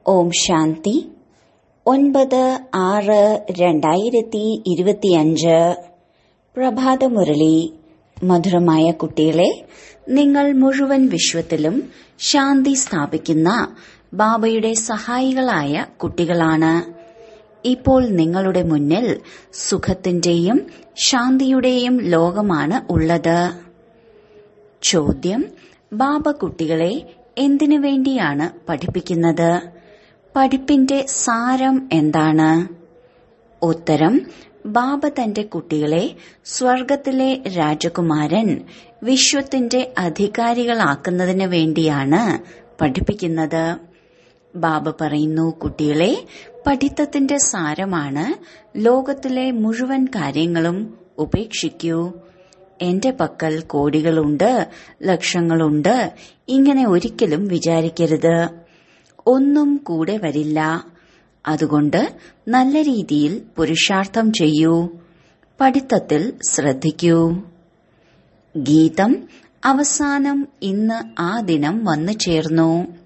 ഓം ശാന്തി ഒൻപത് ആറ് രണ്ടായിരത്തി ഇരുപത്തിയഞ്ച് പ്രഭാതമുരളി മധുരമായ കുട്ടികളെ നിങ്ങൾ മുഴുവൻ വിശ്വത്തിലും ശാന്തി സ്ഥാപിക്കുന്ന ബാബയുടെ സഹായികളായ കുട്ടികളാണ് ഇപ്പോൾ നിങ്ങളുടെ മുന്നിൽ സുഖത്തിന്റെയും ശാന്തിയുടെയും ലോകമാണ് ഉള്ളത് ചോദ്യം ബാബ കുട്ടികളെ എന്തിനു വേണ്ടിയാണ് പഠിപ്പിക്കുന്നത് പഠിപ്പിന്റെ സാരം എന്താണ് ഉത്തരം ബാബ തന്റെ കുട്ടികളെ സ്വർഗത്തിലെ രാജകുമാരൻ വിശ്വത്തിന്റെ അധികാരികളാക്കുന്നതിന് വേണ്ടിയാണ് പഠിപ്പിക്കുന്നത് ബാബ പറയുന്നു കുട്ടികളെ പഠിത്തത്തിന്റെ സാരമാണ് ലോകത്തിലെ മുഴുവൻ കാര്യങ്ങളും ഉപേക്ഷിക്കൂ എന്റെ പക്കൽ കോടികളുണ്ട് ലക്ഷങ്ങളുണ്ട് ഇങ്ങനെ ഒരിക്കലും വിചാരിക്കരുത് ഒന്നും കൂടെ വരില്ല അതുകൊണ്ട് നല്ല രീതിയിൽ പുരുഷാർത്ഥം ചെയ്യൂ പഠിത്തത്തിൽ ശ്രദ്ധിക്കൂ ഗീതം അവസാനം ഇന്ന് ആ ദിനം വന്നു ചേർന്നു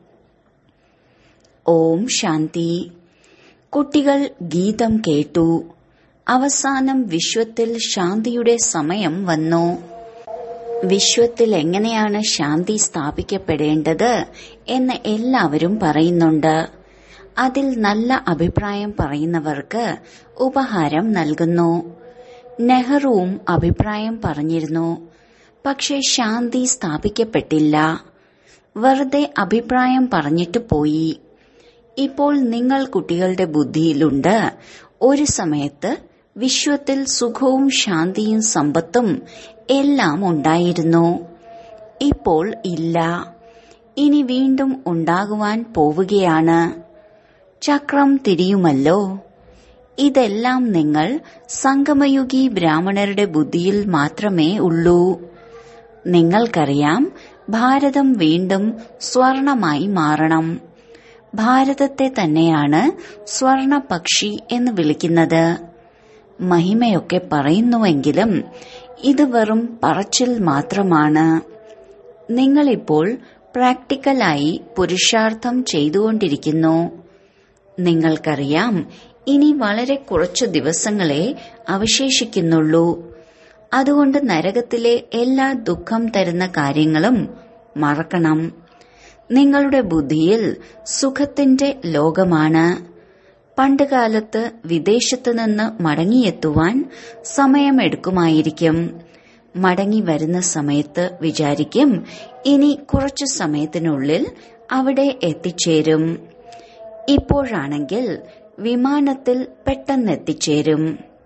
ഓം ശാന്തി കുട്ടികൾ ഗീതം കേട്ടു അവസാനം വിശ്വത്തിൽ ശാന്തിയുടെ സമയം വന്നു വിശ്വത്തിൽ എങ്ങനെയാണ് ശാന്തി സ്ഥാപിക്കപ്പെടേണ്ടത് എന്ന് എല്ലാവരും പറയുന്നുണ്ട് അതിൽ നല്ല അഭിപ്രായം പറയുന്നവർക്ക് ഉപഹാരം നൽകുന്നു നെഹ്റുവും അഭിപ്രായം പറഞ്ഞിരുന്നു പക്ഷെ ശാന്തി സ്ഥാപിക്കപ്പെട്ടില്ല വെറുതെ അഭിപ്രായം പറഞ്ഞിട്ട് പോയി ഇപ്പോൾ നിങ്ങൾ കുട്ടികളുടെ ബുദ്ധിയിലുണ്ട് ഒരു സമയത്ത് വിശ്വത്തിൽ സുഖവും ശാന്തിയും സമ്പത്തും എല്ലാം ഉണ്ടായിരുന്നു ഇപ്പോൾ ഇല്ല ഇനി വീണ്ടും ഉണ്ടാകുവാൻ പോവുകയാണ് ചക്രം തിരിയുമല്ലോ ഇതെല്ലാം നിങ്ങൾ സംഗമയുഗി ബ്രാഹ്മണരുടെ ബുദ്ധിയിൽ പക്ഷമേ ഉള്ളൂ നിങ്ങൾക്കറിയാം ഭാരതം വീണ്ടും സ്വർണമായി മാറണം ഭാരതത്തെ തന്നെയാണ് സ്വർണ പക്ഷി എന്ന് വിളിക്കുന്നത് മഹിമയൊക്കെ പറയുന്നുവെങ്കിലും ഇത് വെറും പറച്ചിൽ മാത്രമാണ് നിങ്ങളിപ്പോൾ പ്രാക്ടിക്കലായി പുരുഷാർത്ഥം ചെയ്തുകൊണ്ടിരിക്കുന്നു നിങ്ങൾക്കറിയാം ഇനി വളരെ കുറച്ചു ദിവസങ്ങളെ അവശേഷിക്കുന്നുള്ളൂ അതുകൊണ്ട് നരകത്തിലെ എല്ലാ ദുഃഖം തരുന്ന കാര്യങ്ങളും മറക്കണം നിങ്ങളുടെ ബുദ്ധിയിൽ സുഖത്തിന്റെ ലോകമാണ് പണ്ടുകാലത്ത് വിദേശത്തു നിന്ന് മടങ്ങിയെത്തുവാൻ സമയമെടുക്കുമായിരിക്കും മടങ്ങി വരുന്ന സമയത്ത് വിചാരിക്കും ഇനി കുറച്ചു സമയത്തിനുള്ളിൽ അവിടെ എത്തിച്ചേരും ഇപ്പോഴാണെങ്കിൽ വിമാനത്തിൽ പെട്ടെന്നെത്തിച്ചേരും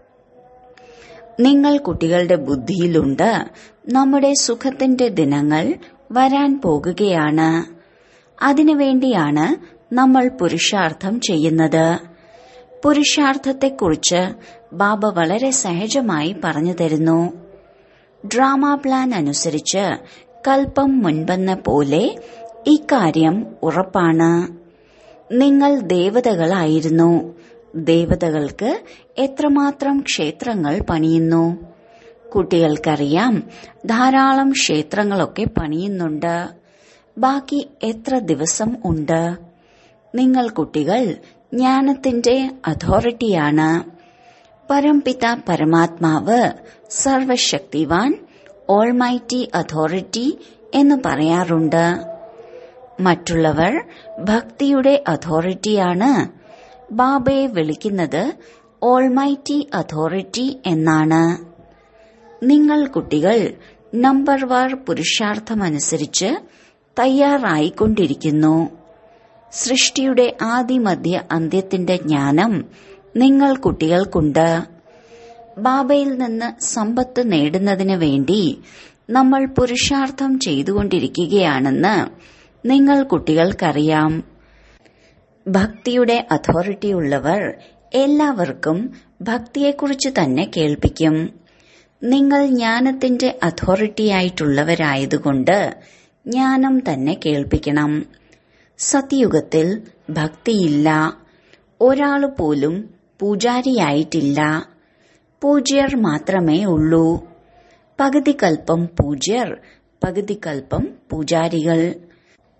നിങ്ങൾ കുട്ടികളുടെ ബുദ്ധിയിലുണ്ട് നമ്മുടെ സുഖത്തിന്റെ ദിനങ്ങൾ വരാൻ പോകുകയാണ് അതിനുവേണ്ടിയാണ് നമ്മൾ പുരുഷാർത്ഥം ചെയ്യുന്നത് പുരുഷാർത്ഥത്തെക്കുറിച്ച് ബാബ വളരെ സഹജമായി പറഞ്ഞു തരുന്നു ഡ്രാമ പ്ലാൻ അനുസരിച്ച് കൽപ്പം മുൻപെന്ന പോലെ ഇക്കാര്യം ഉറപ്പാണ് നിങ്ങൾ ദേവതകളായിരുന്നു ദേവതകൾക്ക് എത്രമാത്രം ക്ഷേത്രങ്ങൾ പണിയുന്നു കുട്ടികൾക്കറിയാം ധാരാളം ക്ഷേത്രങ്ങളൊക്കെ പണിയുന്നുണ്ട് ബാക്കി എത്ര ദിവസം ഉണ്ട് നിങ്ങൾ കുട്ടികൾ ജ്ഞാനത്തിന്റെ അതോറിറ്റിയാണ് പരംപിത പരമാത്മാവ് സർവശക്തിവാൻ ഓൾമൈറ്റി അതോറിറ്റി എന്ന് പറയാറുണ്ട് മറ്റുള്ളവർ ഭക്തിയുടെ അതോറിറ്റിയാണ് ബാബയെ വിളിക്കുന്നത് ഓൾമൈറ്റി അതോറിറ്റി എന്നാണ് നിങ്ങൾ കുട്ടികൾ നമ്പർ വാർ പുരുഷാർത്ഥമനുസരിച്ച് തയ്യാറായിക്കൊണ്ടിരിക്കുന്നു സൃഷ്ടിയുടെ ആദിമധ്യ അന്ത്യത്തിന്റെ ജ്ഞാനം നിങ്ങൾ കുട്ടികൾക്കുണ്ട് ബാബയിൽ നിന്ന് സമ്പത്ത് നേടുന്നതിന് വേണ്ടി നമ്മൾ പുരുഷാർത്ഥം ചെയ്തുകൊണ്ടിരിക്കുകയാണെന്ന് നിങ്ങൾ കുട്ടികൾക്കറിയാം ഭക്തിയുടെ അതോറിറ്റി ഉള്ളവർ എല്ലാവർക്കും ഭക്തിയെക്കുറിച്ച് തന്നെ കേൾപ്പിക്കും നിങ്ങൾ ജ്ഞാനത്തിന്റെ അതോറിറ്റിയായിട്ടുള്ളവരായതുകൊണ്ട് ജ്ഞാനം തന്നെ കേൾപ്പിക്കണം സത്യയുഗത്തിൽ ഭക്തിയില്ല ഒരാൾ പോലും പൂജാരിയായിട്ടില്ല പൂജ്യർ മാത്രമേ ഉള്ളൂ പകുതി കൽപ്പം പൂജ്യർ പകുതി കൽപ്പം പൂജാരികൾ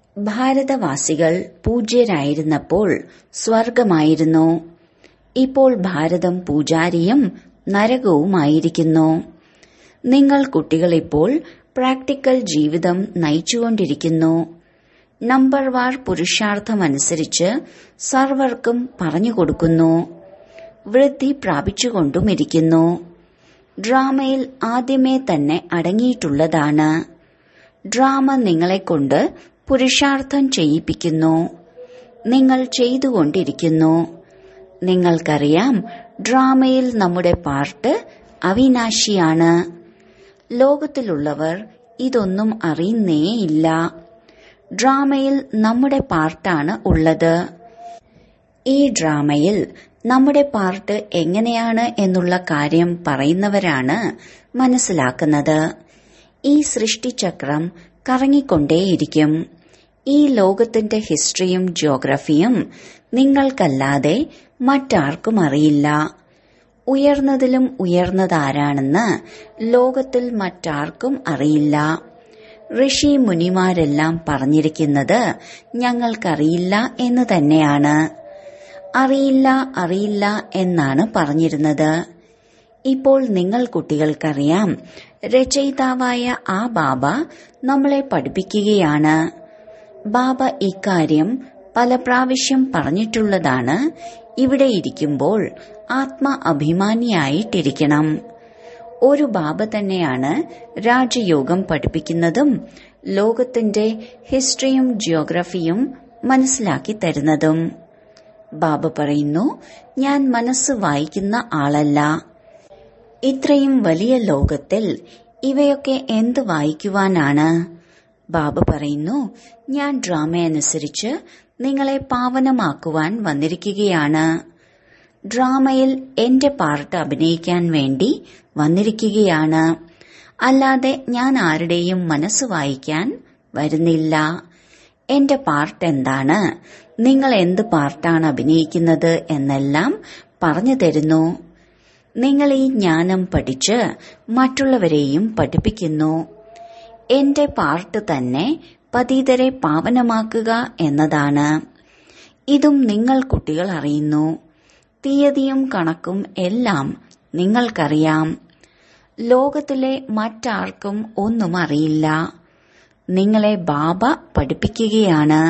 ഭാരതവാസികൾ പൂജ്യരായിരുന്നപ്പോൾ സ്വർഗമായിരുന്നു ഇപ്പോൾ ഭാരതം പൂജാരിയും നരകവുമായിരിക്കുന്നു നിങ്ങൾ കുട്ടികൾ ഇപ്പോൾ പ്രാക്ടിക്കൽ ജീവിതം നയിച്ചുകൊണ്ടിരിക്കുന്നു നമ്പർ വാർ പുരുഷാർത്ഥമനുസരിച്ച് സർവർക്കും പറഞ്ഞുകൊടുക്കുന്നു വൃദ്ധി പ്രാപിച്ചുകൊണ്ടുമിരിക്കുന്നു ഡ്രാമയിൽ ആദ്യമേ തന്നെ അടങ്ങിയിട്ടുള്ളതാണ് ഡ്രാമ നിങ്ങളെക്കൊണ്ട് പുരുഷാർത്ഥം ചെയ്യിപ്പിക്കുന്നു നിങ്ങൾ ചെയ്തുകൊണ്ടിരിക്കുന്നു നിങ്ങൾക്കറിയാം ഡ്രാമയിൽ നമ്മുടെ പാർട്ട് അവിനാശിയാണ് ലോകത്തിലുള്ളവർ ഇതൊന്നും അറിയുന്നേയില്ല ഡ്രാമയിൽ നമ്മുടെ പാർട്ടാണ് ഉള്ളത് ഈ ഡ്രാമയിൽ നമ്മുടെ പാർട്ട് എങ്ങനെയാണ് എന്നുള്ള കാര്യം പറയുന്നവരാണ് മനസ്സിലാക്കുന്നത് ഈ സൃഷ്ടിചക്രം കറങ്ങിക്കൊണ്ടേയിരിക്കും ഈ ലോകത്തിന്റെ ഹിസ്റ്ററിയും ജിയോഗ്രഫിയും നിങ്ങൾക്കല്ലാതെ മറ്റാർക്കും അറിയില്ല ഉയർന്നതിലും ഉയർന്നതാരാണെന്ന് ലോകത്തിൽ മറ്റാർക്കും അറിയില്ല ഋഷി മുനിമാരെല്ലാം പറഞ്ഞിരിക്കുന്നത് ഞങ്ങൾക്കറിയില്ല എന്ന് തന്നെയാണ് അറിയില്ല അറിയില്ല എന്നാണ് പറഞ്ഞിരുന്നത് ഇപ്പോൾ നിങ്ങൾ കുട്ടികൾക്കറിയാം രചയിതാവായ ആ ബാബ നമ്മളെ പഠിപ്പിക്കുകയാണ് ബാബ ഇക്കാര്യം പല പ്രാവശ്യം പറഞ്ഞിട്ടുള്ളതാണ് ഇവിടെ ഇരിക്കുമ്പോൾ ആത്മ അഭിമാനിയായിട്ടിരിക്കണം ഒരു ബാബ തന്നെയാണ് രാജയോഗം പഠിപ്പിക്കുന്നതും ലോകത്തിന്റെ ഹിസ്റ്ററിയും ജിയോഗ്രഫിയും മനസ്സിലാക്കി തരുന്നതും ബാബ പറയുന്നു ഞാൻ മനസ്സ് വായിക്കുന്ന ആളല്ല ഇത്രയും വലിയ ലോകത്തിൽ ഇവയൊക്കെ എന്ത് വായിക്കുവാനാണ് ബാബ പറയുന്നു ഞാൻ ഡ്രാമ അനുസരിച്ച് നിങ്ങളെ പാവനമാക്കുവാൻ വന്നിരിക്കുകയാണ് ഡ്രാമയിൽ എന്റെ പാർട്ട് അഭിനയിക്കാൻ വേണ്ടി വന്നിരിക്കുകയാണ് അല്ലാതെ ഞാൻ ആരുടെയും മനസ്സ് വായിക്കാൻ വരുന്നില്ല എന്റെ പാർട്ട് എന്താണ് നിങ്ങൾ എന്ത് പാർട്ടാണ് അഭിനയിക്കുന്നത് എന്നെല്ലാം പറഞ്ഞു തരുന്നു നിങ്ങൾ ഈ ജ്ഞാനം പഠിച്ച് മറ്റുള്ളവരെയും പഠിപ്പിക്കുന്നു എന്റെ പാർട്ട് തന്നെ പതീതരെ പാവനമാക്കുക എന്നതാണ് ഇതും നിങ്ങൾ കുട്ടികൾ അറിയുന്നു തീയതിയും കണക്കും എല്ലാം നിങ്ങൾക്കറിയാം ലോകത്തിലെ മറ്റാർക്കും ഒന്നും അറിയില്ല നിങ്ങളെ ബാബ പഠിപ്പിക്കുകയാണ്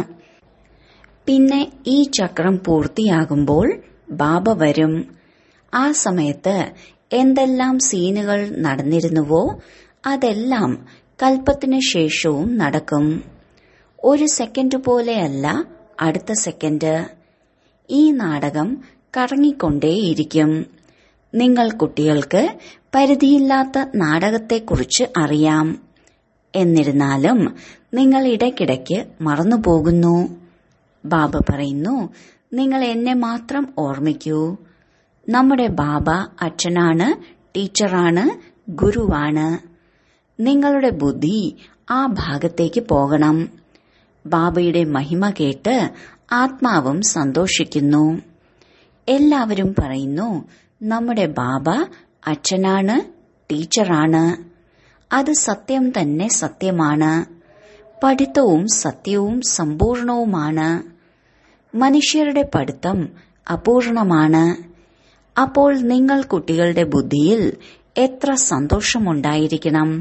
പിന്നെ ഈ ചക്രം പൂർത്തിയാകുമ്പോൾ ബാബ വരും ആ സമയത്ത് എന്തെല്ലാം സീനുകൾ നടന്നിരുന്നുവോ അതെല്ലാം കൽപ്പത്തിനു ശേഷവും നടക്കും ഒരു സെക്കൻഡ് പോലെയല്ല അടുത്ത സെക്കൻഡ് ഈ നാടകം കറങ്ങിക്കൊണ്ടേയിരിക്കും നിങ്ങൾ കുട്ടികൾക്ക് പരിധിയില്ലാത്ത നാടകത്തെക്കുറിച്ച് അറിയാം എന്നിരുന്നാലും നിങ്ങൾ ഇടയ്ക്കിടയ്ക്ക് മറന്നുപോകുന്നു ബാബ പറയുന്നു നിങ്ങൾ എന്നെ മാത്രം ഓർമ്മിക്കൂ നമ്മുടെ ബാബ അച്ഛനാണ് ടീച്ചറാണ് ഗുരുവാണ് നിങ്ങളുടെ ബുദ്ധി ആ ഭാഗത്തേക്ക് പോകണം ബാബയുടെ മഹിമ കേട്ട് ആത്മാവും സന്തോഷിക്കുന്നു എല്ലാവരും പറയുന്നു നമ്മുടെ ബാബ അച്ഛനാണ് ടീച്ചറാണ് അത് സത്യം തന്നെ സത്യമാണ് പഠിത്തവും സത്യവും സമ്പൂർണവുമാണ് മനുഷ്യരുടെ പഠിത്തം അപൂർണമാണ് അപ്പോൾ നിങ്ങൾ കുട്ടികളുടെ ബുദ്ധിയിൽ എത്ര സന്തോഷമുണ്ടായിരിക്കണം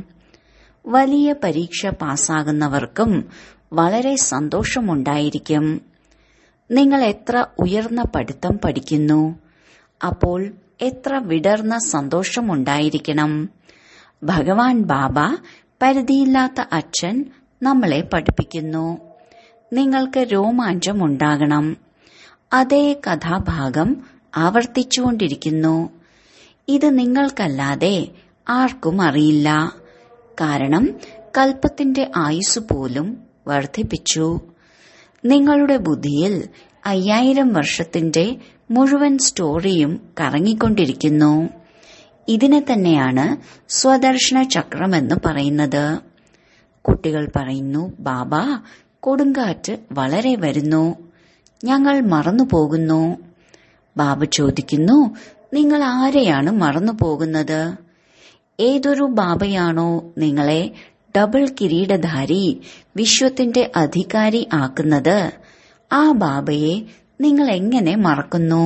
വലിയ പരീക്ഷ പാസ്സാകുന്നവർക്കും വളരെ സന്തോഷമുണ്ടായിരിക്കും നിങ്ങൾ എത്ര ഉയർന്ന പഠിത്തം പഠിക്കുന്നു അപ്പോൾ എത്ര വിടർന്ന സന്തോഷമുണ്ടായിരിക്കണം ഭഗവാൻ ബാബ പരിധിയില്ലാത്ത അച്ഛൻ നമ്മളെ പഠിപ്പിക്കുന്നു നിങ്ങൾക്ക് രോമാഞ്ചമുണ്ടാകണം അതേ കഥാഭാഗം ആവർത്തിച്ചുകൊണ്ടിരിക്കുന്നു ഇത് നിങ്ങൾക്കല്ലാതെ ആർക്കും അറിയില്ല കാരണം കൽപ്പത്തിന്റെ ആയുസ് പോലും വർദ്ധിപ്പിച്ചു നിങ്ങളുടെ ബുദ്ധിയിൽ അയ്യായിരം വർഷത്തിന്റെ മുഴുവൻ സ്റ്റോറിയും കറങ്ങിക്കൊണ്ടിരിക്കുന്നു ഇതിനെ തന്നെയാണ് സ്വദർശന ചക്രമെന്ന് പറയുന്നത് കുട്ടികൾ പറയുന്നു ബാബ കൊടുങ്കാറ്റ് വളരെ വരുന്നു ഞങ്ങൾ മറന്നുപോകുന്നു ബാബ ചോദിക്കുന്നു നിങ്ങൾ ആരെയാണ് മറന്നു പോകുന്നത് ഏതൊരു ബാബയാണോ നിങ്ങളെ ഡബിൾ കിരീടധാരി വിശ്വത്തിന്റെ അധികാരി ആക്കുന്നത് ആ ബാബയെ നിങ്ങൾ എങ്ങനെ മറക്കുന്നു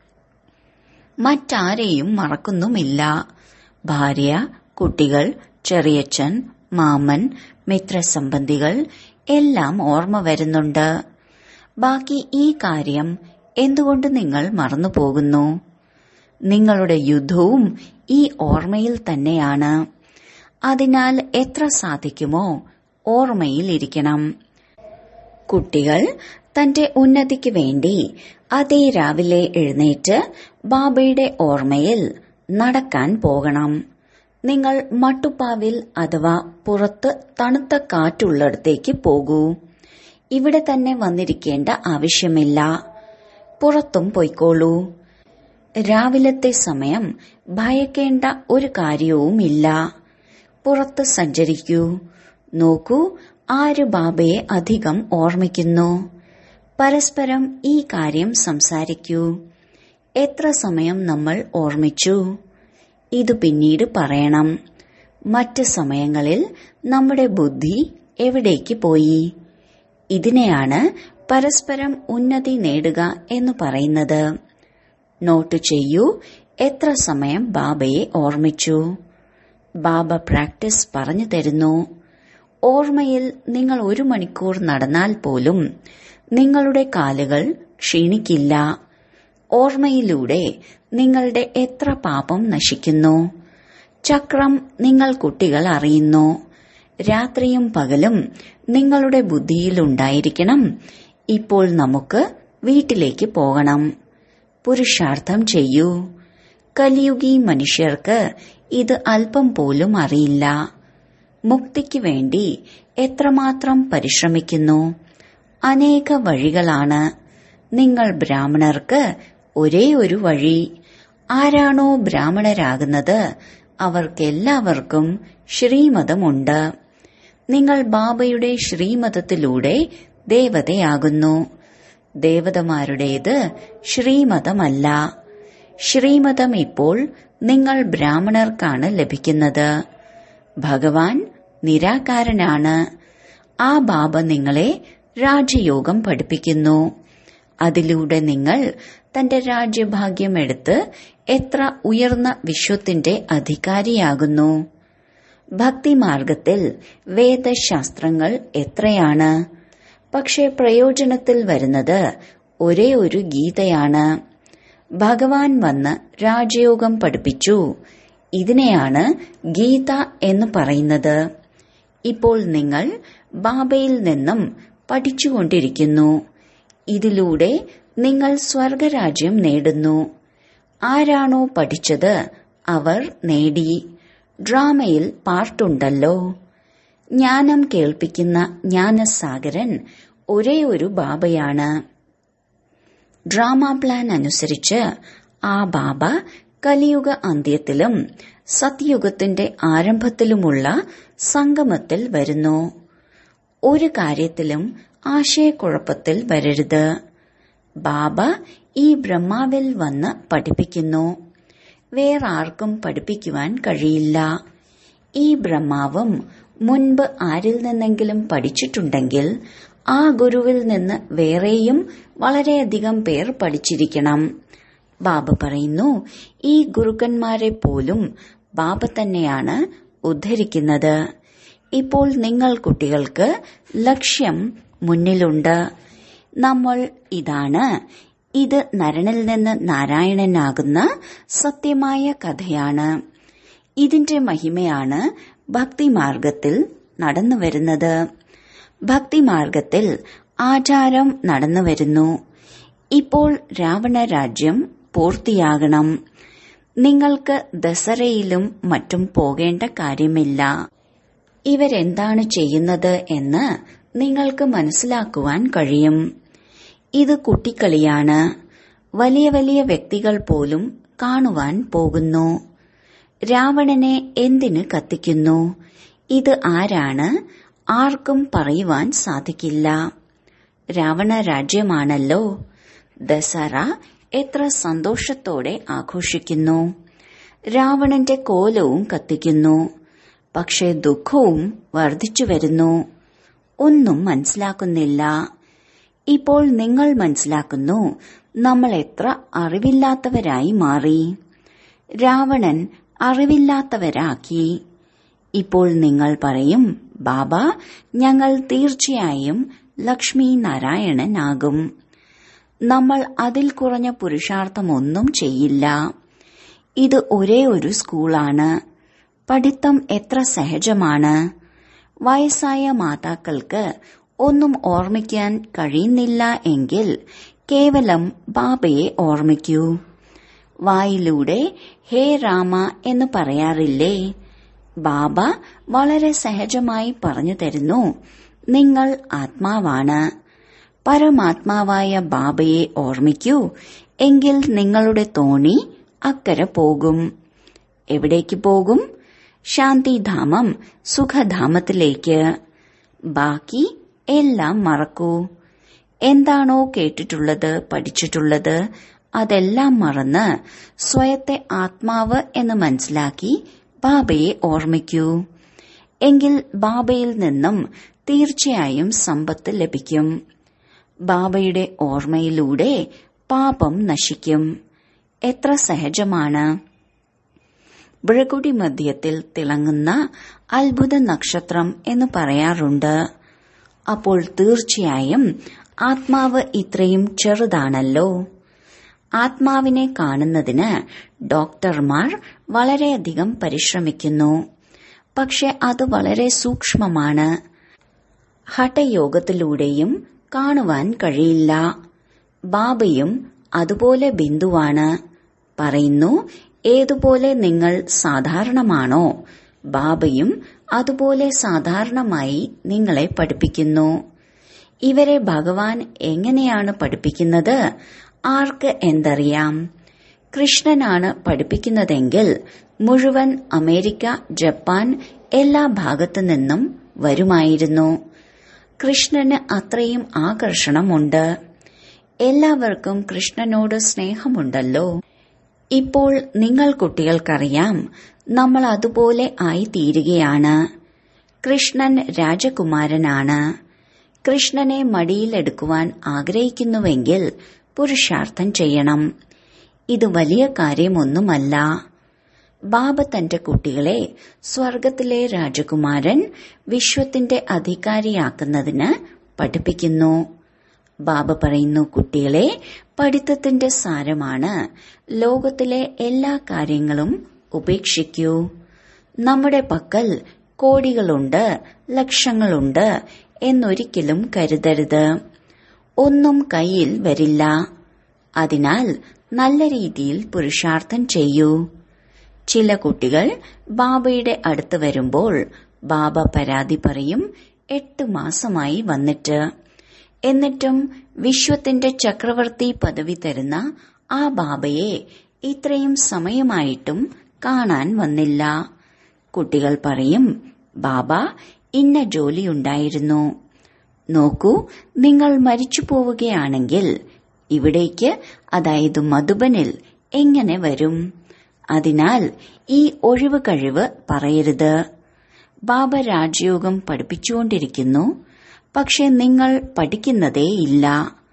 മറ്റാരെയും മറക്കുന്നുമില്ല ഭാര്യ കുട്ടികൾ ചെറിയച്ഛൻ മാമൻ മിത്രസംബന്ധികൾ എല്ലാം ഓർമ്മ വരുന്നുണ്ട് ബാക്കി ഈ കാര്യം എന്തുകൊണ്ട് നിങ്ങൾ മറന്നുപോകുന്നു നിങ്ങളുടെ യുദ്ധവും ഈ ഓർമ്മയിൽ തന്നെയാണ് അതിനാൽ എത്ര സാധിക്കുമോ ഓർമ്മയിൽ ഇരിക്കണം കുട്ടികൾ തന്റെ ഉന്നതിക്ക് വേണ്ടി അതേ രാവിലെ എഴുന്നേറ്റ് ബാബയുടെ ഓർമ്മയിൽ നടക്കാൻ പോകണം നിങ്ങൾ മട്ടുപ്പാവിൽ അഥവാ പുറത്ത് തണുത്ത കാറ്റുള്ളിടത്തേക്ക് പോകൂ ഇവിടെ തന്നെ വന്നിരിക്കേണ്ട ആവശ്യമില്ല പുറത്തും പൊയ്ക്കോളൂ രാവിലത്തെ സമയം ഭയക്കേണ്ട ഒരു കാര്യവുമില്ല പുറത്ത് സഞ്ചരിക്കൂ നോക്കൂ ആര് ബാബയെ അധികം ഓർമ്മിക്കുന്നു പരസ്പരം ഈ കാര്യം സംസാരിക്കൂ എത്ര സമയം നമ്മൾ ഓർമ്മിച്ചു ഇത് പിന്നീട് പറയണം മറ്റ് സമയങ്ങളിൽ നമ്മുടെ ബുദ്ധി എവിടേക്ക് പോയി ഇതിനെയാണ് പരസ്പരം ഉന്നതി നേടുക എന്ന് പറയുന്നത് നോട്ട് ചെയ്യൂ എത്ര സമയം ബാബയെ ഓർമ്മിച്ചു ബാബ പ്രാക്ടീസ് പറഞ്ഞു തരുന്നു ഓർമ്മയിൽ നിങ്ങൾ ഒരു മണിക്കൂർ നടന്നാൽ പോലും നിങ്ങളുടെ കാലുകൾ ക്ഷീണിക്കില്ല ഓർമ്മയിലൂടെ നിങ്ങളുടെ എത്ര പാപം നശിക്കുന്നു ചക്രം നിങ്ങൾ കുട്ടികൾ അറിയുന്നു രാത്രിയും പകലും നിങ്ങളുടെ ബുദ്ധിയിലുണ്ടായിരിക്കണം ഇപ്പോൾ നമുക്ക് വീട്ടിലേക്ക് പോകണം പുരുഷാർത്ഥം ചെയ്യൂ കലിയുഗി മനുഷ്യർക്ക് ഇത് അല്പം പോലും അറിയില്ല മുക്തിക്ക് വേണ്ടി എത്രമാത്രം പരിശ്രമിക്കുന്നു അനേക വഴികളാണ് നിങ്ങൾ ബ്രാഹ്മണർക്ക് ഒരേ ഒരു വഴി ആരാണോ ബ്രാഹ്മണരാകുന്നത് അവർക്കെല്ലാവർക്കും ശ്രീമതമുണ്ട് നിങ്ങൾ ബാബയുടെ ശ്രീമതത്തിലൂടെ ദേവതയാകുന്നു ദേവതമാരുടേത് ശ്രീമതമല്ല ശ്രീമതം ഇപ്പോൾ നിങ്ങൾ ബ്രാഹ്മണർക്കാണ് ലഭിക്കുന്നത് ഭഗവാൻ നിരാകാരനാണ് ആ ബാബ നിങ്ങളെ രാജയോഗം പഠിപ്പിക്കുന്നു അതിലൂടെ നിങ്ങൾ തന്റെ രാജ്യഭാഗ്യം എടുത്ത് എത്ര ഉയർന്ന വിശ്വത്തിന്റെ അധികാരിയാകുന്നു ഭക്തിമാർഗത്തിൽ വേദശാസ്ത്രങ്ങൾ എത്രയാണ് പക്ഷെ പ്രയോജനത്തിൽ വരുന്നത് ഒരേ ഒരു ഗീതയാണ് ഭഗവാൻ വന്ന് രാജയോഗം പഠിപ്പിച്ചു ഇതിനെയാണ് ഗീത എന്ന് പറയുന്നത് ഇപ്പോൾ നിങ്ങൾ ബാബയിൽ നിന്നും പഠിച്ചുകൊണ്ടിരിക്കുന്നു ഇതിലൂടെ നിങ്ങൾ സ്വർഗരാജ്യം നേടുന്നു ആരാണോ പഠിച്ചത് അവർ നേടി ഡ്രാമയിൽ പാർട്ടുണ്ടല്ലോ ജ്ഞാനം കേൾപ്പിക്കുന്ന ജ്ഞാനസാഗരൻ ഒരേ ഒരു ബാബയാണ് ഡ്രാമ പ്ലാൻ അനുസരിച്ച് ആ ബാബ കലിയുഗ അന്ത്യത്തിലും സത്യുഗത്തിന്റെ ആരംഭത്തിലുമുള്ള സംഗമത്തിൽ വരുന്നു ഒരു കാര്യത്തിലും ആശയക്കുഴപ്പത്തിൽ വരരുത് ബാബ ഈ ബ്രഹ്മാവിൽ വന്ന് പഠിപ്പിക്കുന്നു വേറാർക്കും പഠിപ്പിക്കുവാൻ കഴിയില്ല ഈ ബ്രഹ്മാവും മുൻപ് ആരിൽ നിന്നെങ്കിലും പഠിച്ചിട്ടുണ്ടെങ്കിൽ ആ ഗുരുവിൽ നിന്ന് വേറെയും വളരെയധികം പേർ പഠിച്ചിരിക്കണം ബാബ പറയുന്നു ഈ ഗുരുക്കന്മാരെ പോലും ബാബ തന്നെയാണ് ഉദ്ധരിക്കുന്നത് ഇപ്പോൾ നിങ്ങൾ കുട്ടികൾക്ക് ലക്ഷ്യം മുന്നിലുണ്ട് നമ്മൾ ഇതാണ് ഇത് നരനിൽ നിന്ന് നാരായണനാകുന്ന സത്യമായ കഥയാണ് ഇതിന്റെ മഹിമയാണ് ഭക്തിമാർഗത്തിൽ നടന്നു വരുന്നത് ഭക്തിമാർഗത്തിൽ ആചാരം നടന്നു വരുന്നു ഇപ്പോൾ രാവണ രാജ്യം പൂർത്തിയാകണം നിങ്ങൾക്ക് ദസറയിലും മറ്റും പോകേണ്ട കാര്യമില്ല ഇവരെന്താണ് ചെയ്യുന്നത് എന്ന് നിങ്ങൾക്ക് മനസ്സിലാക്കുവാൻ കഴിയും ഇത് കുട്ടിക്കളിയാണ് വലിയ വലിയ വ്യക്തികൾ പോലും കാണുവാൻ പോകുന്നു രാവണനെ എന്തിന് കത്തിക്കുന്നു ഇത് ആരാണ് ആർക്കും പറയുവാൻ സാധിക്കില്ല രാവണ രാജ്യമാണല്ലോ ദസറ എത്ര സന്തോഷത്തോടെ ആഘോഷിക്കുന്നു രാവണന്റെ കോലവും കത്തിക്കുന്നു പക്ഷെ ദുഃഖവും വർദ്ധിച്ചു വരുന്നു ഒന്നും മനസ്സിലാക്കുന്നില്ല ഇപ്പോൾ നിങ്ങൾ മനസ്സിലാക്കുന്നു നമ്മൾ എത്ര അറിവില്ലാത്തവരായി മാറി രാവണൻ അറിവില്ലാത്തവരാക്കി ഇപ്പോൾ നിങ്ങൾ പറയും ബാബ ഞങ്ങൾ തീർച്ചയായും ലക്ഷ്മി നാരായണനാകും നമ്മൾ അതിൽ കുറഞ്ഞ പുരുഷാർത്ഥമൊന്നും ചെയ്യില്ല ഇത് ഒരേ ഒരു സ്കൂളാണ് പഠിത്തം എത്ര സഹജമാണ് വയസ്സായ മാതാക്കൾക്ക് ഒന്നും ഓർമ്മിക്കാൻ കഴിയുന്നില്ല എങ്കിൽ കേവലം ബാബയെ ഓർമ്മിക്കൂ വായിലൂടെ ഹേ രാമ എന്ന് പറയാറില്ലേ ബാബ വളരെ സഹജമായി പറഞ്ഞു തരുന്നു നിങ്ങൾ ആത്മാവാണ് പരമാത്മാവായ ബാബയെ ഓർമ്മിക്കൂ എങ്കിൽ നിങ്ങളുടെ തോണി അക്കരെ പോകും എവിടേക്ക് പോകും ശാന്തിധാമം സുഖധാമത്തിലേക്ക് ബാക്കി എല്ലാം മറക്കൂ എന്താണോ കേട്ടിട്ടുള്ളത് പഠിച്ചിട്ടുള്ളത് അതെല്ലാം മറന്ന് സ്വയത്തെ ആത്മാവ് എന്ന് മനസ്സിലാക്കി ബാബയെ ഓർമ്മിക്കൂ എങ്കിൽ ബാബയിൽ നിന്നും തീർച്ചയായും സമ്പത്ത് ലഭിക്കും ബാബയുടെ ഓർമ്മയിലൂടെ പാപം നശിക്കും എത്ര സഹജമാണ് ഭൃകുടി മധ്യത്തിൽ തിളങ്ങുന്ന അത്ഭുത നക്ഷത്രം എന്ന് പറയാറുണ്ട് അപ്പോൾ തീർച്ചയായും ആത്മാവ് ഇത്രയും ചെറുതാണല്ലോ ആത്മാവിനെ കാണുന്നതിന് ഡോക്ടർമാർ വളരെയധികം പരിശ്രമിക്കുന്നു പക്ഷെ അത് വളരെ സൂക്ഷ്മമാണ് ഹഠയോഗത്തിലൂടെയും കാണുവാൻ കഴിയില്ല ബാബയും അതുപോലെ ബിന്ദുവാണ് പറയുന്നു ഏതുപോലെ നിങ്ങൾ സാധാരണമാണോ ബാബയും അതുപോലെ സാധാരണമായി നിങ്ങളെ പഠിപ്പിക്കുന്നു ഇവരെ ഭഗവാൻ എങ്ങനെയാണ് പഠിപ്പിക്കുന്നത് ആർക്ക് എന്തറിയാം കൃഷ്ണനാണ് പഠിപ്പിക്കുന്നതെങ്കിൽ മുഴുവൻ അമേരിക്ക ജപ്പാൻ എല്ലാ ഭാഗത്തു നിന്നും വരുമായിരുന്നു കൃഷ്ണന് അത്രയും ആകർഷണമുണ്ട് എല്ലാവർക്കും കൃഷ്ണനോട് സ്നേഹമുണ്ടല്ലോ ഇപ്പോൾ നിങ്ങൾ കുട്ടികൾക്കറിയാം നമ്മൾ അതുപോലെ ആയി തീരുകയാണ് കൃഷ്ണൻ രാജകുമാരനാണ് കൃഷ്ണനെ മടിയിലെടുക്കുവാൻ ആഗ്രഹിക്കുന്നുവെങ്കിൽ പുരുഷാർത്ഥം ചെയ്യണം ഇത് വലിയ കാര്യമൊന്നുമല്ല ബാബ തന്റെ കുട്ടികളെ സ്വർഗത്തിലെ രാജകുമാരൻ വിശ്വത്തിന്റെ അധികാരിയാക്കുന്നതിന് പഠിപ്പിക്കുന്നു ബാബ പറയുന്നു കുട്ടികളെ പഠിത്തത്തിന്റെ സാരമാണ് ലോകത്തിലെ എല്ലാ കാര്യങ്ങളും ഉപേക്ഷിക്കൂ നമ്മുടെ പക്കൽ കോടികളുണ്ട് ലക്ഷങ്ങളുണ്ട് എന്നൊരിക്കലും കരുതരുത് ഒന്നും കയ്യിൽ വരില്ല അതിനാൽ നല്ല രീതിയിൽ പുരുഷാർത്ഥം ചെയ്യൂ ചില കുട്ടികൾ ബാബയുടെ അടുത്ത് വരുമ്പോൾ ബാബ പരാതി പറയും എട്ട് മാസമായി വന്നിട്ട് എന്നിട്ടും വിശ്വത്തിന്റെ ചക്രവർത്തി പദവി തരുന്ന ആ ബാബയെ ഇത്രയും സമയമായിട്ടും കാണാൻ വന്നില്ല കുട്ടികൾ പറയും ബാബ ഇന്ന ജോലിയുണ്ടായിരുന്നു നോക്കൂ നിങ്ങൾ മരിച്ചു പോവുകയാണെങ്കിൽ ഇവിടേക്ക് അതായത് മധുബനിൽ എങ്ങനെ വരും അതിനാൽ ഈ ഒഴിവ് കഴിവ് പറയരുത് ബാബ രാജയോഗം പഠിപ്പിച്ചുകൊണ്ടിരിക്കുന്നു പക്ഷെ നിങ്ങൾ പഠിക്കുന്നതേയില്ല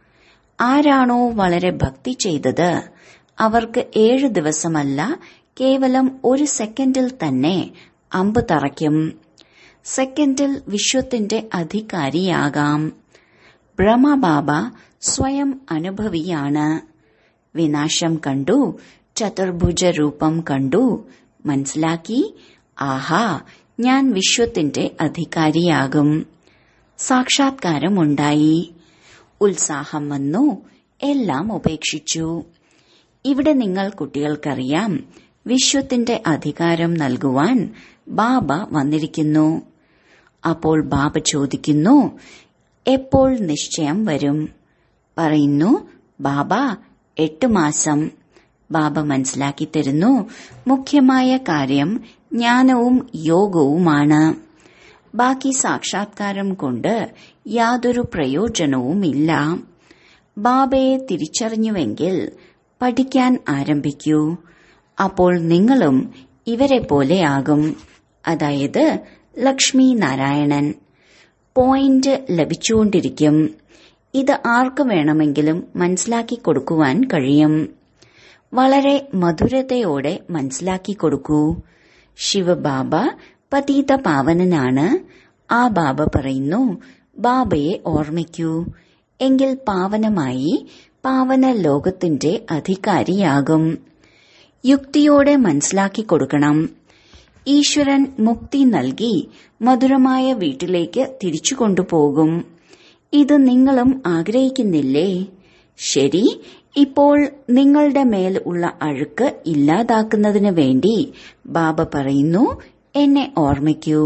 ആരാണോ വളരെ ഭക്തി ചെയ്തത് അവർക്ക് ഏഴ് ദിവസമല്ല കേവലം ഒരു സെക്കൻഡിൽ തന്നെ അമ്പ് തറയ്ക്കും സെക്കൻഡിൽ വിശ്വത്തിന്റെ അധികാരിയാകാം ബ്രഹ്മബാബ സ്വയം അനുഭവിയാണ് വിനാശം കണ്ടു ചതുർഭുജ രൂപം കണ്ടു മനസ്സിലാക്കി ആഹാ ഞാൻ വിശ്വത്തിന്റെ അധികാരിയാകും സാക്ഷാത്കാരമുണ്ടായി ഉത്സാഹം വന്നു എല്ലാം ഉപേക്ഷിച്ചു ഇവിടെ നിങ്ങൾ കുട്ടികൾക്കറിയാം വിശ്വത്തിന്റെ അധികാരം നൽകുവാൻ ബാബ വന്നിരിക്കുന്നു അപ്പോൾ ബാബ ചോദിക്കുന്നു എപ്പോൾ നിശ്ചയം വരും പറയുന്നു ബാബ എട്ട് മാസം ബാബ മനസ്സിലാക്കി തരുന്നു മുഖ്യമായ കാര്യം ജ്ഞാനവും യോഗവുമാണ് ബാക്കി സാക്ഷാത്കാരം കൊണ്ട് യാതൊരു പ്രയോജനവുമില്ല ബാബയെ തിരിച്ചറിഞ്ഞുവെങ്കിൽ പഠിക്കാൻ ആരംഭിക്കൂ അപ്പോൾ നിങ്ങളും ഇവരെ പോലെയാകും അതായത് ലക്ഷ്മി നാരായണൻ പോയിന്റ് ലഭിച്ചുകൊണ്ടിരിക്കും ഇത് ആർക്ക് വേണമെങ്കിലും മനസ്സിലാക്കി കൊടുക്കുവാൻ കഴിയും വളരെ മധുരതയോടെ മനസ്സിലാക്കി കൊടുക്കൂ ശിവബാബ പതീത പാവനനാണ് ആ ബാബ പറയുന്നു ബാബയെ ഓർമ്മിക്കൂ എങ്കിൽ പാവനമായി പാവന ലോകത്തിന്റെ അധികാരിയാകും യുക്തിയോടെ മനസ്സിലാക്കി കൊടുക്കണം ഈശ്വരൻ മുക്തി നൽകി മധുരമായ വീട്ടിലേക്ക് തിരിച്ചു കൊണ്ടുപോകും ഇത് നിങ്ങളും ആഗ്രഹിക്കുന്നില്ലേ ശരി ഇപ്പോൾ നിങ്ങളുടെ മേൽ ഉള്ള അഴുക്ക് ഇല്ലാതാക്കുന്നതിന് വേണ്ടി ബാബ പറയുന്നു എന്നെ ഓർമ്മിക്കൂ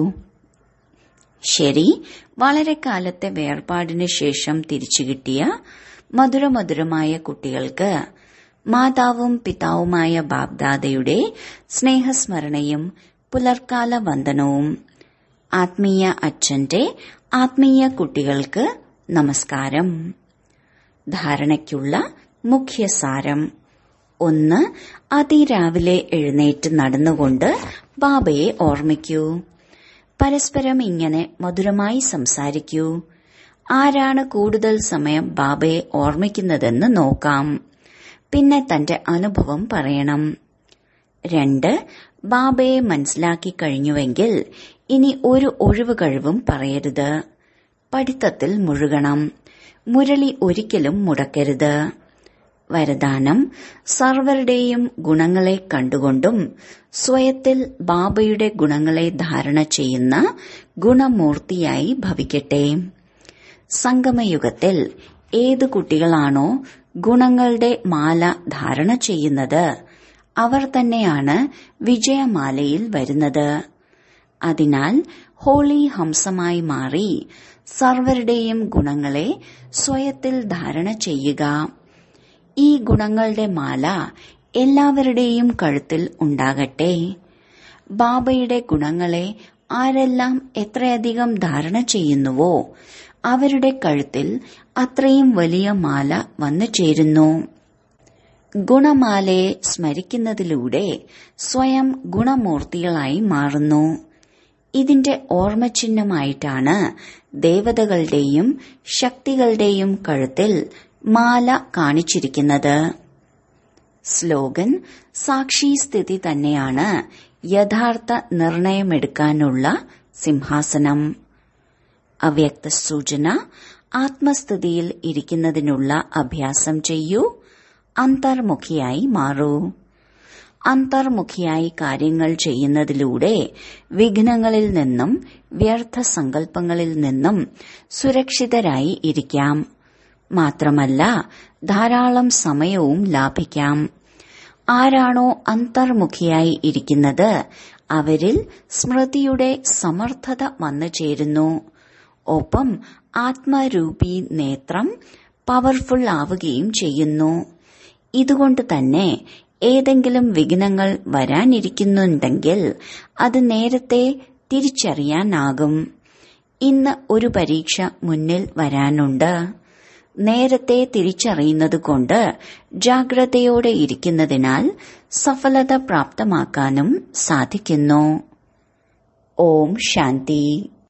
ശരി വളരെ കാലത്തെ വേർപാടിന് ശേഷം തിരിച്ചു കിട്ടിയ മധുരമധുരമായ കുട്ടികൾക്ക് മാതാവും പിതാവുമായ ബാബ്ദാദയുടെ സ്നേഹസ്മരണയും പുലർക്കാല വന്ദനവും ആത്മീയ അച്ഛന്റെ ആത്മീയ കുട്ടികൾക്ക് നമസ്കാരം ധാരണയ്ക്കുള്ള മുഖ്യസാരം ഒന്ന് അതിരാവിലെ എഴുന്നേറ്റ് നടന്നുകൊണ്ട് ബാബയെ ഓർമ്മിക്കൂ പരസ്പരം ഇങ്ങനെ മധുരമായി സംസാരിക്കൂ ആരാണ് കൂടുതൽ സമയം ബാബയെ ഓർമ്മിക്കുന്നതെന്ന് നോക്കാം പിന്നെ തന്റെ അനുഭവം പറയണം രണ്ട് ബാബയെ മനസ്സിലാക്കി കഴിഞ്ഞുവെങ്കിൽ ഇനി ഒരു ഒഴിവ് കഴിവും പറയരുത് പഠിത്തത്തിൽ മുഴുകണം മുരളി ഒരിക്കലും മുടക്കരുത് വരദാനം സർവരുടെയും ഗുണങ്ങളെ കണ്ടുകൊണ്ടും സ്വയത്തിൽ ബാബയുടെ ഗുണങ്ങളെ ധാരണ ചെയ്യുന്ന ഗുണമൂർത്തിയായി ഭവിക്കട്ടെ സംഗമയുഗത്തിൽ ഏത് കുട്ടികളാണോ ഗുണങ്ങളുടെ മാല ധാരണ ചെയ്യുന്നത് അവർ തന്നെയാണ് വിജയമാലയിൽ വരുന്നത് അതിനാൽ ഹോളി ഹംസമായി മാറി സർവരുടെയും ഗുണങ്ങളെ സ്വയത്തിൽ ധാരണ ചെയ്യുക ഈ ഗുണങ്ങളുടെ മാല എല്ലാവരുടെയും കഴുത്തിൽ ഉണ്ടാകട്ടെ ബാബയുടെ ഗുണങ്ങളെ ആരെല്ലാം എത്രയധികം ധാരണ ചെയ്യുന്നുവോ അവരുടെ കഴുത്തിൽ അത്രയും വലിയ മാല വന്നു ചേരുന്നു ഗുണമാലയെ സ്മരിക്കുന്നതിലൂടെ സ്വയം ഗുണമൂർത്തികളായി മാറുന്നു ഇതിന്റെ ഓർമ്മചിഹ്നമായിട്ടാണ് ദേവതകളുടെയും ശക്തികളുടെയും കഴുത്തിൽ മാല കാണിച്ചിരിക്കുന്നത് സ്ലോഗൻ സാക്ഷി സ്ഥിതി തന്നെയാണ് യഥാർത്ഥ നിർണയമെടുക്കാനുള്ള സിംഹാസനം അവ്യക്ത സൂചന ആത്മസ്ഥിതിയിൽ ഇരിക്കുന്നതിനുള്ള അഭ്യാസം ചെയ്യൂ അന്തർമുഖിയായി മാറൂ അന്തർമുഖിയായി കാര്യങ്ങൾ ചെയ്യുന്നതിലൂടെ വിഘ്നങ്ങളിൽ നിന്നും വ്യർത്ഥ സങ്കല്പങ്ങളിൽ നിന്നും സുരക്ഷിതരായി ഇരിക്കാം മാത്രമല്ല ധാരാളം സമയവും ലാഭിക്കാം ആരാണോ അന്തർമുഖിയായി ഇരിക്കുന്നത് അവരിൽ സ്മൃതിയുടെ സമർത്ഥത വന്നു ചേരുന്നു ഒപ്പം ആത്മരൂപി നേത്രം പവർഫുൾ ആവുകയും ചെയ്യുന്നു ഇതുകൊണ്ട് തന്നെ ഏതെങ്കിലും വിഘ്നങ്ങൾ വരാനിരിക്കുന്നുണ്ടെങ്കിൽ അത് നേരത്തെ തിരിച്ചറിയാനാകും ഇന്ന് ഒരു പരീക്ഷ മുന്നിൽ വരാനുണ്ട് നേരത്തെ തിരിച്ചറിയുന്നതുകൊണ്ട് ജാഗ്രതയോടെ ഇരിക്കുന്നതിനാൽ സഫലത പ്രാപ്തമാക്കാനും സാധിക്കുന്നു ഓം ശാന്തി